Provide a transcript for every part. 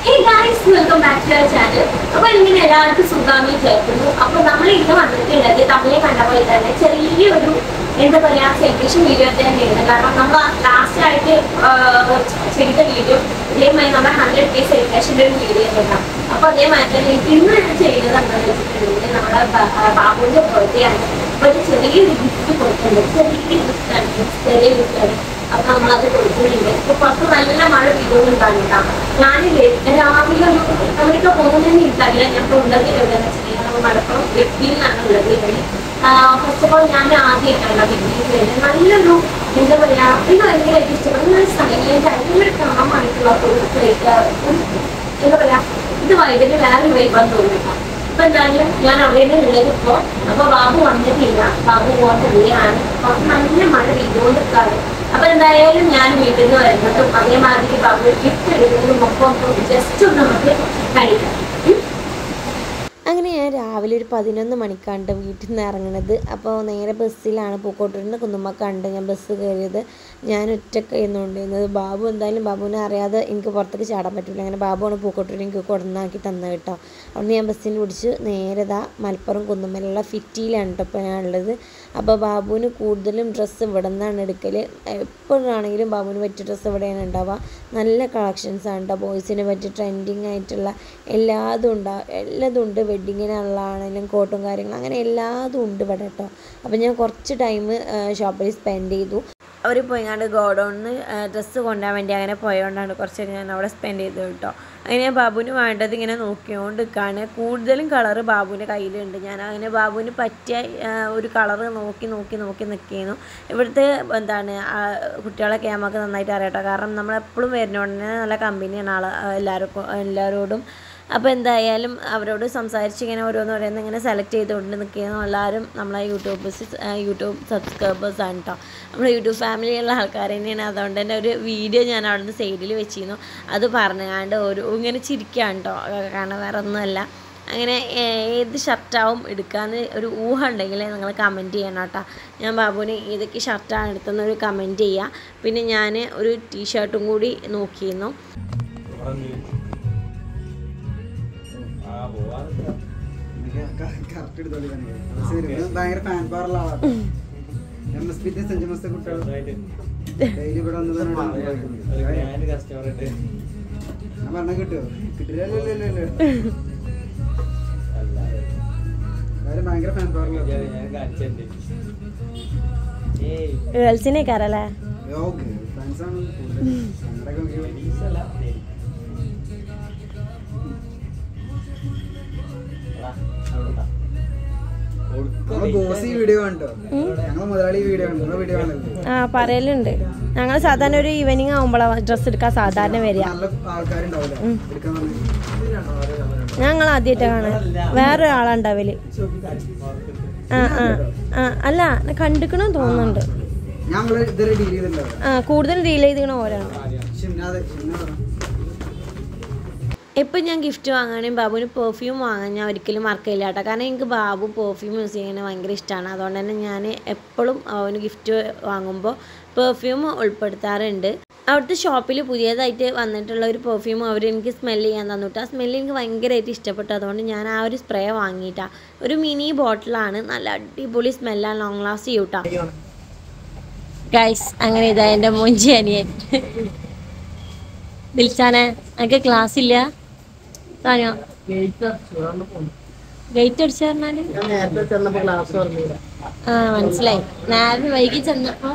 Hey guys welcome back to our channel അപ്പൊ ഇങ്ങനെ എല്ലാവർക്കും സുഖാമി കേൾക്കുന്നു അപ്പൊ നമ്മൾ ഇന്ന് വന്നിട്ടുള്ളത് തമിഴെ കണ്ട പോലെ തന്നെ ചെറിയൊരു എന്താ പറയാ സെലിബ്രേഷൻ വീഡിയോ തന്നെയാണ് കാരണം നമ്മൾ ലാസ്റ്റ് ആയിട്ട് ആഹ്, ചെയ്ത വീഡിയോ ഇതേമാതിരി നമ്മുടെ ഹൺഡ്രഡ് കെ സെലിബ്രേഷൻ്റെ ഒരു വീഡിയോ ഉണ്ടാവും അപ്പൊ അതേമാതിരി തന്നെ ഇന്ന് ഞാൻ ചെയ്യുന്നത് എന്താണെന്ന് വെച്ചിട്ടുണ്ടെങ്കിൽ നമ്മുടെ ബ- ആ, ബാബുവിന്റെ ബർത്ത്ഡേ ആണ് അപ്പൊ ഒരു ചെറിയൊരു ഗിഫ്റ്റ് കൊടുക്കുന്നുണ്ട് ചെറിയ ഗിഫ്റ്റ് ആണ് ചെറിയ ഗിഫ്റ്റ് ആണ് അപ്പൊ നമ്മളത് കൊടുക്കുന്നുണ്ട് ഇപ്പൊ പുറത്ത് നല്ല മഴ പെയ്തുകൊണ്ടാണ് കേട്ടോ ഞാനില്ലേ രാവിലെ ഒരു നമ്മളിപ്പോ പോകുന്നതിന് എനിക്കറിയില്ല ഞാൻ ഇപ്പൊ ഉള്ളത് എവിടെയാന്ന് വെച്ചിട്ടുണ്ടെങ്കിൽ നമ്മൾ മലപ്പുറം വ്യക്തിയിലാണ് ഉള്ളത് ഇവിടെ ഫസ്റ്റ് ഓഫ് ഓൾ ഞാൻ ആദ്യമായിട്ടാണ് വ്യക്തിയിൽ വരുന്നത് നല്ലൊരു എന്താ പറയാ എനിക്ക് ഭയങ്കരമായിട്ട് ഇഷ്ടപ്പെടുന്ന ഒരു സൈലന്റ് ഭയങ്കര കാമായിട്ടുള്ള ഒരു പ്ലേറ്റ് എന്താ പറയാ ഇത് വൈകിട്ട് വേറെ വൈബാന്ന് തോന്നിട്ടാ അപ്പൊ എന്തായാലും ഞാൻ അവിടെ ഉള്ളത് ഇപ്പോ അപ്പൊ ബാബു വന്നിട്ടില്ല ബാബു പോകണ്ടില്ലാണ് അപ്പൊ നല്ല മഴ പെയ്തുകൊണ്ടിരിക്കാറ് അപ്പൊ എന്തായാലും ഞാൻ വീട്ടിൽ നിന്ന് വരുന്നതും അതേമാതിരി ബാബു ഗിഫ്റ്റ് എടുക്കുന്നതും ഒക്കെ ജസ്റ്റ് ഒന്ന് നമുക്ക് കഴിക്കാം ഉം. അങ്ങനെ ഞാൻ രാവിലെ ഒരു പതിനൊന്ന് മണിക്കാണ്ട് വീട്ടിൽ നിന്ന് ഇറങ്ങണത് അപ്പോൾ നേരെ ബസ്സിലാണ് പൂക്കോട്ടൂരിൽ നിന്ന് കുന്നുമ്മക്കാണ്ട് ഞാൻ ബസ് കയറിയത് ഞാൻ ഒറ്റക്ക് ചെയ്യുന്നുണ്ടായിരുന്നത് ബാബു എന്തായാലും ബാബുവിനെ അറിയാതെ എനിക്ക് പുറത്തേക്ക് ചാടാൻ പറ്റില്ല അങ്ങനെ ബാബുവാണ് പൂക്കോട്ടൂരിൽ എനിക്ക് കൊടുന്നാക്കി തന്നത് കേട്ടോ അവിടെ ഞാൻ ബസ്സിന് പിടിച്ച് നേരെ ദാ മലപ്പുറം കുന്നുമ്മലുള്ള ഫിറ്റിയിലാണ് കേട്ടോ ഇപ്പോൾ ഞാൻ ഉള്ളത് അപ്പോൾ ബാബുവിന് കൂടുതലും ഡ്രസ്സ് ഇവിടെ നിന്നാണ് എടുക്കൽ എപ്പോഴാണെങ്കിലും ബാബുവിന് പറ്റിയ ഡ്രസ്സ് ഇവിടെയാണ് ഉണ്ടാവുക നല്ല കളക്ഷൻസ് ആണ് കേട്ടോ ബോയ്സിന് പറ്റിയ ട്രെൻഡിങ് ആയിട്ടുള്ള എല്ലാതും ഉണ്ടാവും എല്ലാതും ഉണ്ട് വെഡ്ഡിങ്ങിനുള്ളതാണെങ്കിലും കോട്ടും കാര്യങ്ങളും അങ്ങനെ എല്ലാതും ഉണ്ട് ഇവിടെ കേട്ടോ അപ്പോൾ ഞാൻ കുറച്ച് ടൈം ഷോപ്പിൽ സ്പെൻഡ് ചെയ്തു അവർ പോയിങ്ങാണ്ട് ഗോഡൗണിൽ ഡ്രസ്സ് കൊണ്ടുപോകാൻ വേണ്ടി അങ്ങനെ പോയതുകൊണ്ടാണ് കുറച്ച് ഞാൻ അവിടെ സ്പെൻഡ് ചെയ്തത് കേട്ടോ അങ്ങനെ ബാബുവിന് വേണ്ടത് ഇങ്ങനെ നോക്കിക്കൊണ്ട് നിൽക്കുകയാണ് കൂടുതലും കളറ് ബാബുവിൻ്റെ കയ്യിലുണ്ട് ഞാൻ അങ്ങനെ ബാബുവിന് പറ്റിയ ആ, ഒരു കളറ് നോക്കി നോക്കി നോക്കി നിൽക്കുന്നു ഇവിടുത്തെ എന്താണ് ആ, കുട്ടികളൊക്കെ നമുക്ക് നന്നായിട്ട് അറിയാട്ടോ കാരണം നമ്മളെപ്പോഴും വരുന്നോടനെ നല്ല കമ്പനിയാണ് ആൾ എല്ലാവർക്കും എല്ലാവരോടും അപ്പോൾ എന്തായാലും അവരോട് സംസാരിച്ച് ഇങ്ങനെ ഓരോന്ന് ഓരോന്ന് ഇങ്ങനെ സെലക്ട് ചെയ്തുകൊണ്ട് നിൽക്കുന്നു എല്ലാവരും നമ്മളെ യൂട്യൂബേഴ്സ് യൂട്യൂബ് സബ്സ്ക്രൈബേഴ്സ് ആണ് കേട്ടോ നമ്മുടെ യൂട്യൂബ് ഫാമിലിയുള്ള ആൾക്കാർ തന്നെയാണ് അതുകൊണ്ട് തന്നെ ഒരു വീഡിയോ ഞാൻ അവിടെ നിന്ന് സൈഡിൽ വെച്ചിരുന്നു അത് പറഞ്ഞാണ്ട് ഒരു ഇങ്ങനെ ചിരിക്കുകയാണ് കേട്ടോ കാരണം വേറെ ഒന്നുമല്ല അങ്ങനെ ഏത് ഷർട്ടാവും എടുക്കാന്ന് ഒരു ഊഹം ഉണ്ടെങ്കിൽ നിങ്ങൾ കമൻറ്റ് ചെയ്യണം കേട്ടോ ഞാൻ ബാബുവിന് ഏതൊക്കെ ഷർട്ടാണ് എടുത്തെന്ന് ഒരു കമൻറ്റ് ചെയ്യുക പിന്നെ ഞാൻ ഒരു ടീഷർട്ടും കൂടി നോക്കിയിരുന്നു കറക്റ്റ് എടുത്തോളി തന്നെ. അത് ശരി. ഇത് ഭയങ്കര ഫാൻ പവറുള്ള ആളാണ് എം എസ് പി സെഞ്ചു മസ്ത കുട്ടികൾ ഡെയിലി ഇവിടെ വന്ന് തന്നെ ഞാൻ പറഞ്ഞ കിട്ടുമോ കിട്ടില്ലല്ലോ അവര് ഭയങ്കര ഫാൻ പവറുള്ള ഗേൾസിനെ കയറല്ലേ ഫാൻസ് ആണ് കൂടുതൽ ഞങ്ങളുടെയൊക്കെ നോക്കിയോ. നമ്മള് ബോസ് ഈ വീഡിയോ കണ്ടോ ഞങ്ങള് മുതലാളി ഈ വീഡിയോ കണ്ടു നിങ്ങളെ വീഡിയോ കാണല്ലോ ആ പറയലുണ്ട് ഞങ്ങൾ സാധാരണ ഒരു ഈവനിങ് ആകുമ്പോഴാണ് ഡ്രസ്സ് എടുക്കാൻ സാധാരണ വരിക നല്ല ആൾക്കാരുണ്ടാവില്ല എടുക്കാൻ പറഞ്ഞു ഞങ്ങൾ ആദ്യമായിട്ടാണ് വേറൊരാളുണ്ടാവല് ആ ആ ആ അല്ല കണ്ടിക്കണമെന്ന് തോന്നുന്നുണ്ട് ഞങ്ങള് ഇതുവരെ ഡീൽ ചെയ്തിട്ടുണ്ടാവില്ല ആ കൂടുതൽ ഡീൽ ചെയ്തിക്കണ ഓരാണ് ഷിംനാഥ് ഷിംനാഥ് ഇപ്പം ഞാൻ ഗിഫ്റ്റ് വാങ്ങുകയാണെങ്കിൽ ബാബുവിന് പെർഫ്യൂം വാങ്ങാൻ ഞാൻ ഒരിക്കലും മറക്കില്ല കേട്ടോ കാരണം എനിക്ക് ബാബു പെർഫ്യൂം യൂസ് ചെയ്യുന്നത് ഭയങ്കര ഇഷ്ടമാണ് അതുകൊണ്ട് തന്നെ ഞാൻ എപ്പോഴും അവന് ഗിഫ്റ്റ് വാങ്ങുമ്പോൾ പെർഫ്യൂം ഉൾപ്പെടുത്താറുണ്ട് അവിടുത്തെ ഷോപ്പിൽ പുതിയതായിട്ട് വന്നിട്ടുള്ള ഒരു പെർഫ്യൂം അവർ എനിക്ക് സ്മെല്ല് ചെയ്യാൻ തന്നിട്ട് ആ സ്മെല്ല് എനിക്ക് ഭയങ്കരമായിട്ട് ഇഷ്ടപ്പെട്ടു അതുകൊണ്ട് ഞാൻ ആ ഒരു സ്പ്രേ വാങ്ങിയിട്ടാണ് ഒരു മിനി ബോട്ടിലാണ് നല്ല അടിപൊളി സ്മെല്ലാണ് ലോങ് ലാസ്റ്റ് ചെയ്യൂട്ടാ ഗൈസ് അങ്ങനെ ഇതാ എൻ്റെ മൊഞ്ചി അനിയൻ ദിൽസാനെ എനിക്ക് ക്ലാസ് ഇല്ല താനോ ഗേറ്റ് അടിച്ചു പറഞ്ഞാല് ആ മനസ്സിലായി നേരത്തെ വൈകി ചെന്നപ്പോ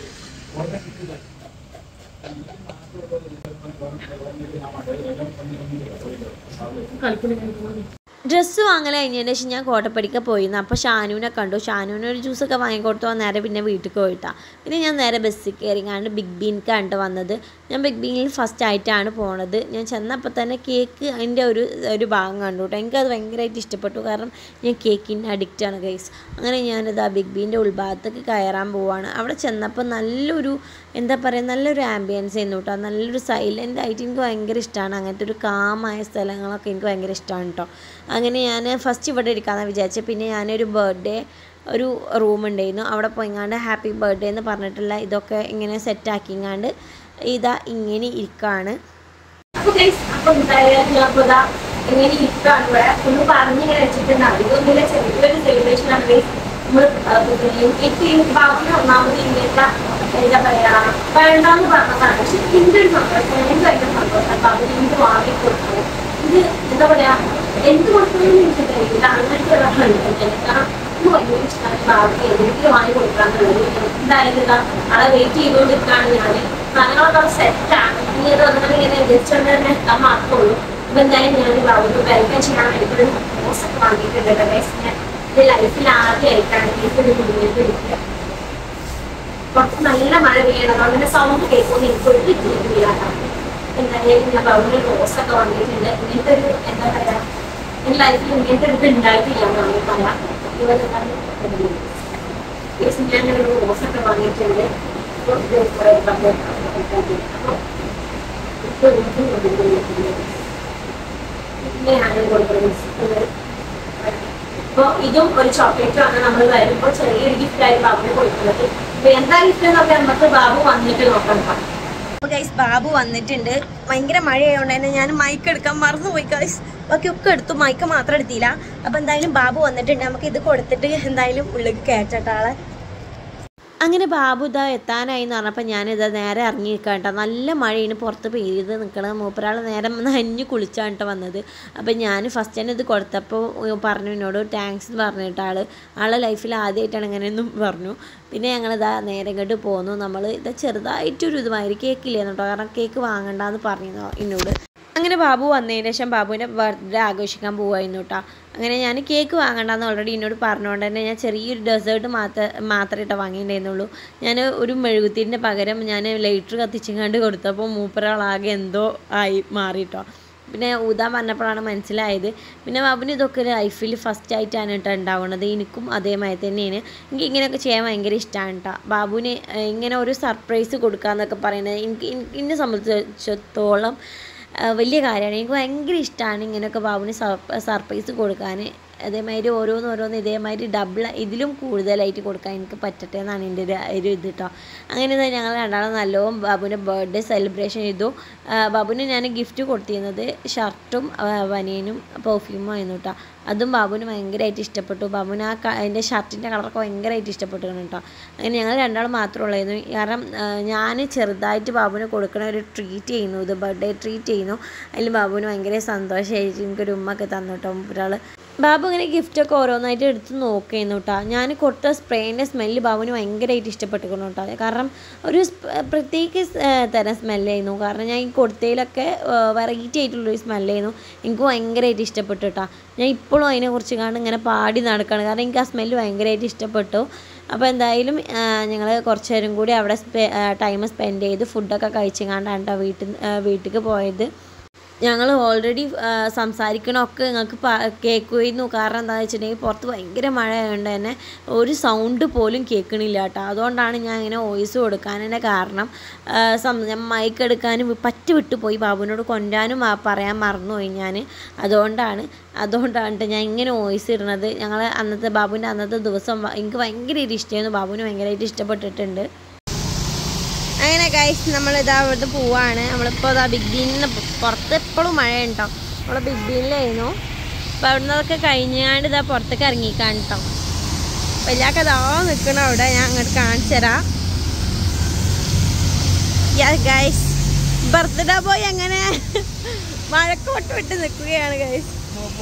ഡ്രസ്സ് വാങ്ങൽ കഴിഞ്ഞതിന് ശേഷം ഞാൻ കോട്ടപ്പടിക്ക പോയിരുന്നു അപ്പോൾ ഷാനുവിനെ കണ്ടു ഷാനുവിന് ഒരു ജ്യൂസൊക്കെ വാങ്ങിക്കൊടുത്തു നേരെ പിന്നെ വീട്ടിൽ പോയിട്ടാ പിന്നെ ഞാൻ നേരെ ബസ്സിൽ കയറിങ്ങാണ്ട് ബിഗ് ബീൻക്കാണ്ട് വന്നത് ഞാൻ ബിഗ് ബീനിൽ ഫസ്റ്റ് ആയിട്ടാണ് പോണത് ഞാൻ ചെന്നപ്പോൾ തന്നെ കേക്ക് അതിൻ്റെ ഒരു ഒരു ഭാഗം കണ്ടു കേട്ടോ എനിക്കത് ഭയങ്കരമായിട്ട് ഇഷ്ടപ്പെട്ടു കാരണം ഞാൻ കേക്കിൻ്റെ അഡിക്റ്റാണ് ഗൈസ് അങ്ങനെ ഞാനിത് ആ ബിഗ് ബീൻ്റെ ഉൾഭാഗത്തേക്ക് കയറാൻ പോവാണ് അവിടെ ചെന്നപ്പോൾ നല്ലൊരു എന്താ പറയുക നല്ലൊരു ആംബിയൻസ് ആയിരുന്നു കേട്ടോ നല്ലൊരു സൈലൻ്റ് ആയിട്ട് എനിക്ക് ഭയങ്കര ഇഷ്ടമാണ് അങ്ങനത്തെ ഒരു കാമായ സ്ഥലങ്ങളൊക്കെ എനിക്ക് ഭയങ്കര ഇഷ്ടമാണ് കേട്ടോ അങ്ങനെ ഞാൻ ഫസ്റ്റ് ഇവിടെ ഇരിക്കാമെന്ന് വിചാരിച്ചത് പിന്നെ ഞാനൊരു ബർത്ത്ഡേ ഒരു റൂം ഉണ്ടായിരുന്നു അവിടെ പോയിങ്ങാണ്ട് ഹാപ്പി ബർത്ത്ഡേ എന്ന് പറഞ്ഞിട്ടുള്ള ഇതൊക്കെ ഇങ്ങനെ സെറ്റാക്കിങ്ങാണ്ട് ഇതാ ഇങ്ങനെ ഇരിക്കുകയാണ് അപ്പൊ ഗൈസ് അപ്പൊ എന്തായാലും ഞാൻ ഇപ്പൊ ദാ ഇങ്ങനെ ഇരിക്കാണ് ഇവിടെ ഒന്ന് പറഞ്ഞിങ്ങനെ വെച്ചിട്ടുണ്ടാവും ഇതൊന്നുമില്ല ചെറിയൊരു സെലിബ്രേഷൻ ആണ് ഗൈസ് നമ്മൾ എനിക്ക് ബാബുവിന് ഒന്നാമത് ഇങ്ങനത്തെ എന്താ പറയാ വേണ്ടെന്ന് പറഞ്ഞതാണ് പക്ഷെ ഇതിന്റെ ഒരു സന്തോഷം എനിക്ക് ഭയങ്കര സന്തോഷം ബാബുവിന് എനിക്ക് വാങ്ങി കൊടുത്തു ഇത് എന്താ പറയാ എന്ത് കൊടുക്കണമെന്ന് എനിക്ക് കഴിയില്ല അങ്ങനത്തെ ഒരാളാണ് കാരണം ഇത് ഭയങ്കര ഇഷ്ടമാണ് ബാബുക്ക് എന്തെങ്കിലും വാങ്ങി കൊടുക്കാന്നുള്ളത് എന്തായാലും ഇതാ ആളെ വെയിറ്റ് ചെയ്തുകൊണ്ടിരിക്കുകയാണ് ഞാൻ സാധനങ്ങളൊക്കെ സെറ്റാണ് ഇനി അത് വന്നാൽ ഇങ്ങനെ ജസ്റ്റ് ഒന്ന് തന്നെ എത്താൻ മാത്രമേ ഉള്ളൂ അപ്പൊ എന്തായാലും ഞാൻ ബാബുക്ക് വെൽക്കം ചെയ്യാൻ വേണ്ടിയിട്ട് ഒരു ഡ്രസ് ഒക്കെ വാങ്ങിയിട്ടുണ്ട് കേട്ടോ guys. ഞാൻ ഇത് ലൈഫിൽ ആദ്യമായിട്ടാണ് എനിക്കൊരു മുന്നിൽ പിടിക്കുക കുറച്ച് നല്ല മഴ പെയ്യണം അതുകൊണ്ട് തന്നെ സൗണ്ട് കേൾക്കുമെന്ന് എനിക്കൊരു ഇതില്ല എന്തായാലും ഞാൻ ബാബുവിന് റോസ് ഒക്കെ വാങ്ങിയിട്ടുണ്ട് ഇങ്ങനത്തെ ഒരു എന്താ പറയാ എന്റെ ലൈഫിൽ ഇങ്ങനത്തെ ഒരു ഇത് ഉണ്ടായിട്ടില്ല എന്നാണ് പറയാം ദിവസം ഞാൻ ഒരു റോസ് ഒക്കെ വാങ്ങിയിട്ടുണ്ട് അപ്പൊ ഇത് കുറേ ഒക്കെ അപ്പൊ ഇപ്പൊ എനിക്ക് കൊടുക്കുന്നുണ്ട്. ഇങ്ങനെയാണ് കൊടുക്കുന്നത് അപ്പൊ ഇതും ഒരു ചോക്ലേറ്റും ആണ് നമ്മൾ വരുമ്പോ ചെറിയൊരു ഗിഫ്റ്റ് ആയി ബാബുവിന് കൊടുക്കുന്നത് അപ്പൊ എന്താ ഗിഫ്റ്റ് എന്നൊക്കെ നമുക്ക് ബാബു വന്നിട്ട് നോക്കണം ഗൈസ് ബാബു വന്നിട്ടുണ്ട് ഭയങ്കര മഴയായതുകൊണ്ട് തന്നെ ഞാൻ മൈക്ക് എടുക്കാൻ മറന്നുപോയി ഗൈസ് ബാക്കി ഒക്കെ എടുത്തു മൈക്ക് മാത്രം എടുത്തില്ല അപ്പൊ എന്തായാലും ബാബു വന്നിട്ടുണ്ട് നമുക്ക് ഇത് കൊടുത്തിട്ട് എന്തായാലും ഉള്ളിൽ കയറ്റട്ടെ ആളെ അങ്ങനെ ബാബു ഇതാ എത്താനായി എന്ന് പറഞ്ഞപ്പോൾ ഞാനിതാ നേരെ ഇറങ്ങി നിൽക്കാം കേട്ടോ നല്ല മഴയാണ് പുറത്ത് പെയ്ത് നിൽക്കണം മൂപ്പരാൾ നേരെ നനഞ്ഞ് കുളിച്ചാണ് കേട്ടോ വന്നത് അപ്പം ഞാൻ ഫസ്റ്റ് തന്നെ ഇത് കൊടുത്തപ്പോൾ പറഞ്ഞു എന്നോട് താങ്ക്സ് എന്ന് പറഞ്ഞിട്ട് ആൾ ആളെ ലൈഫിൽ ആദ്യമായിട്ടാണ് ഇങ്ങനെയൊന്നും പറഞ്ഞു പിന്നെ ഞങ്ങളിതാ നേരെ ഇങ്ങോട്ട് പോന്നു നമ്മൾ ഇത് ചെറുതായിട്ടൊരു ഇതുമാതിരി കേക്കില്ലേ കേട്ടോ കാരണം കേക്ക് വാങ്ങണ്ടെന്ന് പറഞ്ഞു എന്നോട് അങ്ങനെ ബാബു വന്നതിന് ശേഷം ബാബുവിൻ്റെ ബർത്ത്ഡേ ആഘോഷിക്കാൻ പോവായിരുന്നു കേട്ടോ അങ്ങനെ ഞാൻ കേക്ക് വാങ്ങണ്ടെന്ന് ഓൾറെഡി എന്നോട് പറഞ്ഞുകൊണ്ട് തന്നെ ഞാൻ ചെറിയൊരു ഡെസേർട്ട് മാത്രം മാത്രമേ കേട്ടോ വാങ്ങിയിട്ടുണ്ടായിരുന്നുള്ളൂ ഞാൻ ഒരു മെഴുകുത്തിൻ്റെ പകരം ഞാൻ ലൈറ്റർ കത്തിച്ചിങ്ങാണ്ട് കൊടുത്തപ്പോൾ മൂപ്പരാളാകെ എന്തോ ആയി മാറിട്ടോ പിന്നെ ഊതാൻ പറഞ്ഞപ്പോഴാണ് മനസ്സിലായത് പിന്നെ ബാബുവിന് ഇതൊക്കെ ലൈഫിൽ ഫസ്റ്റ് ആയിട്ടാണ് കേട്ടോ ഉണ്ടാവുന്നത് എനിക്കും അതേമാതിരി തന്നെയാണ് എനിക്ക് ഇങ്ങനെയൊക്കെ ചെയ്യാൻ ഭയങ്കര ഇഷ്ടമാണ് കേട്ടോ ബാബുവിന് ഏഹ്, ഇങ്ങനെ ഒരു സർപ്രൈസ് കൊടുക്കാന്നൊക്കെ പറയുന്നത് എനിക്ക് എനിക്ക് എന്നെ സംബന്ധിച്ചിടത്തോളം ആ, വലിയ കാര്യമാണ് എനിക്ക് ഭയങ്കര ഇഷ്ടമാണ് ഇങ്ങനെയൊക്കെ ബാബുവിന് സർപ്രൈസ് കൊടുക്കാൻ അതേമാതിരി ഓരോന്ന് ഓരോന്ന് ഇതേമാതിരി ഡബിൾ ഇതിലും കൂടുതലായിട്ട് കൊടുക്കാൻ എനിക്ക് പറ്റട്ടെ എന്നാണ് എൻ്റെ ഒരു ഒരു ഇത് കേട്ടോ അങ്ങനെ തന്നെ ഞങ്ങൾ രണ്ടാളും നല്ലോണം ബാബുവിൻ്റെ ബർത്ത്ഡേ സെലിബ്രേഷൻ ചെയ്തു ആ, ബാബുവിന് ഞാൻ ഗിഫ്റ്റ് കൊടുത്തിരുന്നത് ഷർട്ടും വനിയനും പെർഫ്യൂമും ആയിരുന്നു കേട്ടോ അതും ബാബുവിന് ഭയങ്കരമായിട്ട് ഇഷ്ടപ്പെട്ടു ബാബുവിന് ആ ക- അതിൻ്റെ ഷർട്ടിൻ്റെ കളറൊക്കെ ഭയങ്കരമായിട്ട് ഇഷ്ടപ്പെട്ടു കേട്ടോ അങ്ങനെ ഞങ്ങൾ രണ്ടാളും മാത്രമേ ഉള്ളായിരുന്നു കാരണം ഞാൻ ചെറുതായിട്ട് ബാബുവിന് കൊടുക്കണ ഒരു ട്രീറ്റ് ചെയ്യുന്നു ഇത് ബർത്ത്ഡേ ട്രീറ്റ് ചെയ്യുന്നു അതിൽ ബാബുവിന് ഭയങ്കര സന്തോഷമായിട്ട് എനിക്കൊരു ഉമ്മൊക്കെ തന്നു കേട്ടോ ഒരാൾ ബാബു ഇങ്ങനെ ഗിഫ്റ്റൊക്കെ ഓരോന്നായിട്ട് എടുത്ത് നോക്കിയിരുന്നു കേട്ടോ ഞാൻ കൊടുത്ത സ്പ്രേൻ്റെ സ്മെല്ല് ബാബുവിന് ഭയങ്കരമായിട്ട് ഇഷ്ടപ്പെട്ടിരുന്നു കേട്ടോ കാരണം ഒരു സ്പ- പ്രത്യേക സ്- ഏ, തരം സ്മെല്ലായിരുന്നു കാരണം ഞാൻ ഈ കൊടുത്തതിലൊക്കെ വെറൈറ്റി ആയിട്ടുള്ളൊരു സ്മെല്ലായിരുന്നു എനിക്ക് ഭയങ്കരമായിട്ട് ഇഷ്ടപ്പെട്ടു കേട്ടോ ഞാൻ ഇപ്പോഴും അതിനെക്കുറിച്ച് കാണും ഇങ്ങനെ പാടി നടക്കുകയാണ് കാരണം എനിക്ക് ആ സ്മെല്ല് ഭയങ്കരമായിട്ട് ഇഷ്ടപ്പെട്ടു അപ്പോൾ എന്തായാലും ഞങ്ങൾ കുറച്ച് നേരം കൂടി അവിടെ ടൈം സ്പെൻഡ് ചെയ്ത് ഫുഡൊക്കെ കഴിച്ചുകൊണ്ടാണ് കേട്ടോ വീട്ടിൽ വീട്ടിലേക്ക് പോയത് ഞങ്ങൾ ഓൾറെഡി സംസാരിക്കണമൊക്കെ നിങ്ങൾക്ക് കേൾക്കുമായിരുന്നു കാരണം എന്താണെന്ന് വെച്ചിട്ടുണ്ടെങ്കിൽ പുറത്ത് ഭയങ്കര മഴ ആയതുകൊണ്ട് തന്നെ ഒരു സൗണ്ട് പോലും കേൾക്കണില്ല കേട്ടോ അതുകൊണ്ടാണ് ഞാൻ ഇങ്ങനെ വോയിസ് കൊടുക്കാനെന്നെ കാരണം ആ, സം- ഞാൻ മൈക്ക് എടുക്കാനും പറ്റ് വിട്ടു പോയി ബാബുവിനോട് കൊണ്ടുവരാനും ആ, പറയാൻ മറന്നുപോയി ഞാൻ അതുകൊണ്ടാണ് അതുകൊണ്ടാണ് ട്ടോ ഞാൻ ഇങ്ങനെ വോയിസ് ഇടുന്നത് ഞങ്ങൾ അന്നത്തെ ബാബുവിൻ്റെ അന്നത്തെ ദിവസം ഭ- എനിക്ക് ഭയങ്കരമായിട്ട് ഇഷ്ടമായിരുന്നു ബാബുവിന് ഭയങ്കരമായിട്ട് ഇഷ്ടപ്പെട്ടിട്ടുണ്ട് അങ്ങനെ ഗൈസ് നമ്മൾ ഇതാ ഇവിടുന്ന് പോവാണ് നമ്മളിപ്പോൾ ഇതാ ബിഗ് ബീനിന്ന് പുറത്ത് എപ്പോഴും മഴ ഉണ്ടോ നമ്മൾ ബിഗ് ബീനിലായിരുന്നു അപ്പോൾ അവിടെ നിന്നൊക്കെ കഴിഞ്ഞാണ്ട് ഇതാ പുറത്തേക്ക് ഇറങ്ങിക്കാൻ കേട്ടോ വലിയാക്ക ഇതാ നിൽക്കണം അവിടെ ഞാൻ അങ്ങോട്ട് കാണിച്ചു തരാം ഗൈസ് ബർത്ത്ഡേ ബോയ് അങ്ങനെ മഴക്കോട്ട് വിട്ട് നിൽക്കുകയാണ് ഗൈസ്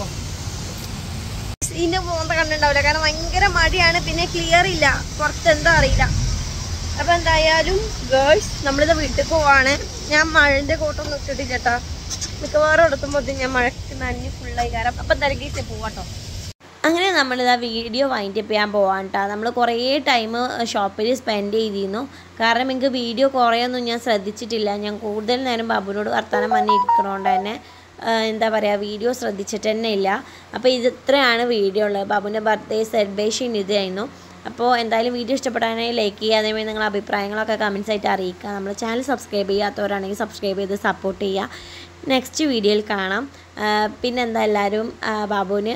ഇതിന്റെ മോന്ത കണ്ടുണ്ടാവില്ല കാരണം ഭയങ്കര മഴയാണ് പിന്നെ ക്ലിയർ ഇല്ല പുറത്ത് എന്തോ അറിയില്ല അപ്പൊ എന്തായാലും ഗേൾസ് നമ്മളിത് വീട്ടിൽ പോവാണ് ഞാൻ മഴന്റെ കോട്ടൊന്നും ഇട്ടിട്ടില്ല കേട്ടോ മിക്കവാറും എടുത്തുമ്പോൾ ഞാൻ മഴക്ക് നനഞ്ഞ് ഫുള്ളായി കാരണം അപ്പൊ തിരക്കിട്ട് പോവാട്ടോ അങ്ങനെ നമ്മളിതാ വീഡിയോ വൈൻഡ് അപ്പ് ചെയ്യാൻ പോവാൻ കേട്ടോ നമ്മൾ കുറേ ടൈം ഷോപ്പിൽ സ്പെൻഡ് ചെയ്തിരുന്നു കാരണം എനിക്ക് വീഡിയോ കുറേയൊന്നും ഞാൻ ശ്രദ്ധിച്ചിട്ടില്ല ഞാൻ കൂടുതൽ നേരം ബാബുവിനോട് വർത്തമാനം പറഞ്ഞ് ഇരിക്കണോണ്ട് തന്നെ ആ, എന്താ പറയുക വീഡിയോ ശ്രദ്ധിച്ചിട്ട് തന്നെ ഇല്ല അപ്പോൾ ഇത് ഇത്രയാണ് വീഡിയോ ഉള്ളത് ബാബുവിൻ്റെ ബർത്ത്ഡേ സെലിബ്രേഷൻ ഇതായിരുന്നു അപ്പോൾ എന്തായാലും വീഡിയോ ഇഷ്ടപ്പെടാനായി ലൈക്ക് ചെയ്യുക അതേമാതിരി നിങ്ങളുടെ അഭിപ്രായങ്ങളൊക്കെ കമൻസ് ആയിട്ട് അറിയിക്കുക നമ്മൾ ചാനൽ സബ്സ്ക്രൈബ് ചെയ്യാത്തവരാണെങ്കിൽ സബ്സ്ക്രൈബ് ചെയ്ത് സപ്പോർട്ട് ചെയ്യുക നെക്സ്റ്റ് വീഡിയോയിൽ കാണാം ആ, പിന്നെന്താ എല്ലാവരും ആ, ബാബുവിന്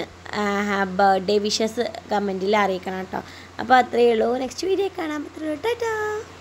ബർത്ത്ഡേ വിഷസ് കമൻറ്റിൽ അറിയിക്കണം കേട്ടോ അപ്പോൾ അത്രയേ ഉള്ളൂ നെക്സ്റ്റ് വീഡിയോ കാണാം അത്രയേ ഉള്ളൂ ടാറ്റാ